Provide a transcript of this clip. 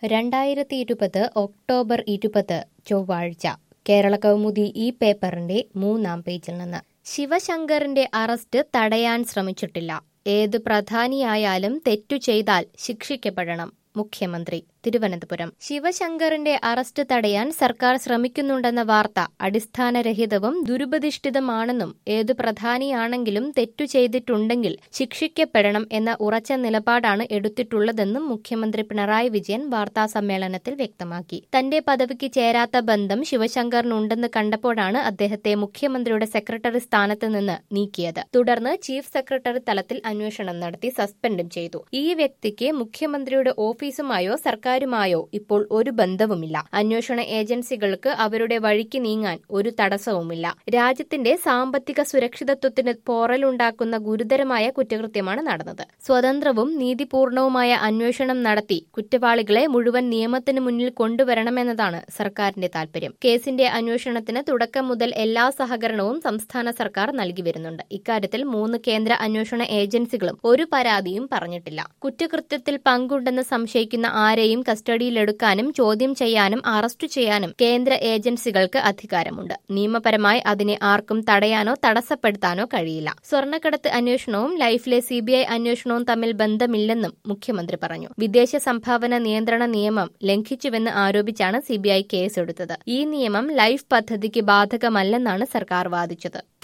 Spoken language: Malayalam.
രണ്ടായിരത്തി ഇരുപത് ഒക്ടോബർ ഇരുപത് ചൊവ്വാഴ്ച കേരള കൗമുദി ഈ പേപ്പറിന്റെ മൂന്നാം പേജിൽ നിന്ന് ശിവശങ്കറിന്റെ അറസ്റ്റ് തടയാൻ ശ്രമിച്ചിട്ടില്ല ഏത് പ്രധാനിയായാലും തെറ്റു ചെയ്താൽ ശിക്ഷിക്കപ്പെടണം മുഖ്യമന്ത്രി തിരുവനന്തപുരം ശിവശങ്കറിന്റെ അറസ്റ്റ് തടയാൻ സർക്കാർ ശ്രമിക്കുന്നുണ്ടെന്ന വാർത്ത അടിസ്ഥാനരഹിതവും ദുരുപദിഷ്ടിതമാണെന്നും ഏതു പ്രധാനിയാണെങ്കിലും തെറ്റു ചെയ്തിട്ടുണ്ടെങ്കിൽ ശിക്ഷിക്കപ്പെടണം എന്ന ഉറച്ച നിലപാടാണ് എടുത്തിട്ടുള്ളതെന്നും മുഖ്യമന്ത്രി പിണറായി വിജയൻ വാർത്താ സമ്മേളനത്തിൽ വ്യക്തമാക്കി തന്റെ പദവിക്ക് ചേരാത്ത ബന്ധം ശിവശങ്കറിനുണ്ടെന്ന് കണ്ടപ്പോഴാണ് അദ്ദേഹത്തെ മുഖ്യമന്ത്രിയുടെ സെക്രട്ടറി സ്ഥാനത്ത് നിന്ന് നീക്കിയത് തുടർന്ന് ചീഫ് സെക്രട്ടറി തലത്തിൽ അന്വേഷണം നടത്തി സസ്പെൻഡും ചെയ്തു ഈ വ്യക്തിക്ക് മുഖ്യമന്ത്രിയുടെ ഓഫീസുമായോ സർക്കാരുമായോ ഇപ്പോൾ ഒരു ബന്ധവുമില്ല അന്വേഷണ ഏജൻസികൾക്ക് അവരുടെ വഴിക്ക് നീങ്ങാൻ ഒരു തടസ്സവുമില്ല രാജ്യത്തിന്റെ സാമ്പത്തിക സുരക്ഷിതത്വത്തിന് പോറലുണ്ടാക്കുന്ന ഗുരുതരമായ കുറ്റകൃത്യമാണ് നടന്നത് സ്വതന്ത്രവും നീതിപൂർണവുമായ അന്വേഷണം നടത്തി കുറ്റവാളികളെ മുഴുവൻ നിയമത്തിന് മുന്നിൽ കൊണ്ടുവരണമെന്നതാണ് സർക്കാരിന്റെ താൽപര്യം കേസിന്റെ അന്വേഷണത്തിന് തുടക്കം മുതൽ എല്ലാ സഹകരണവും സംസ്ഥാന സർക്കാർ നൽകി വരുന്നുണ്ട് ഇക്കാര്യത്തിൽ മൂന്ന് കേന്ദ്ര അന്വേഷണ ഏജൻസികളും ഒരു പരാതിയും പറഞ്ഞിട്ടില്ല കുറ്റകൃത്യത്തിൽ പങ്കുണ്ടെന്ന് സംശയിക്കുന്ന ആരെയും കസ്റ്റഡിയിലെടുക്കാനും ചോദ്യം ചെയ്യാനും അറസ്റ്റ് ചെയ്യാനും കേന്ദ്ര ഏജൻസികൾക്ക് അധികാരമുണ്ട് നിയമപരമായി അതിനെ ആർക്കും തടയാനോ തടസ്സപ്പെടുത്താനോ കഴിയില്ല സ്വർണ്ണക്കടത്ത് അന്വേഷണവും ലൈഫിലെ സിബിഐ അന്വേഷണവും തമ്മിൽ ബന്ധമില്ലെന്നും മുഖ്യമന്ത്രി പറഞ്ഞു വിദേശ സംഭാവന നിയന്ത്രണ നിയമം ലംഘിച്ചുവെന്ന് ആരോപിച്ചാണ് സിബിഐ കേസെടുത്തത് ഈ നിയമം ലൈഫ് പദ്ധതിക്ക് ബാധകമല്ലെന്നാണ് സർക്കാർ വാദിച്ചത്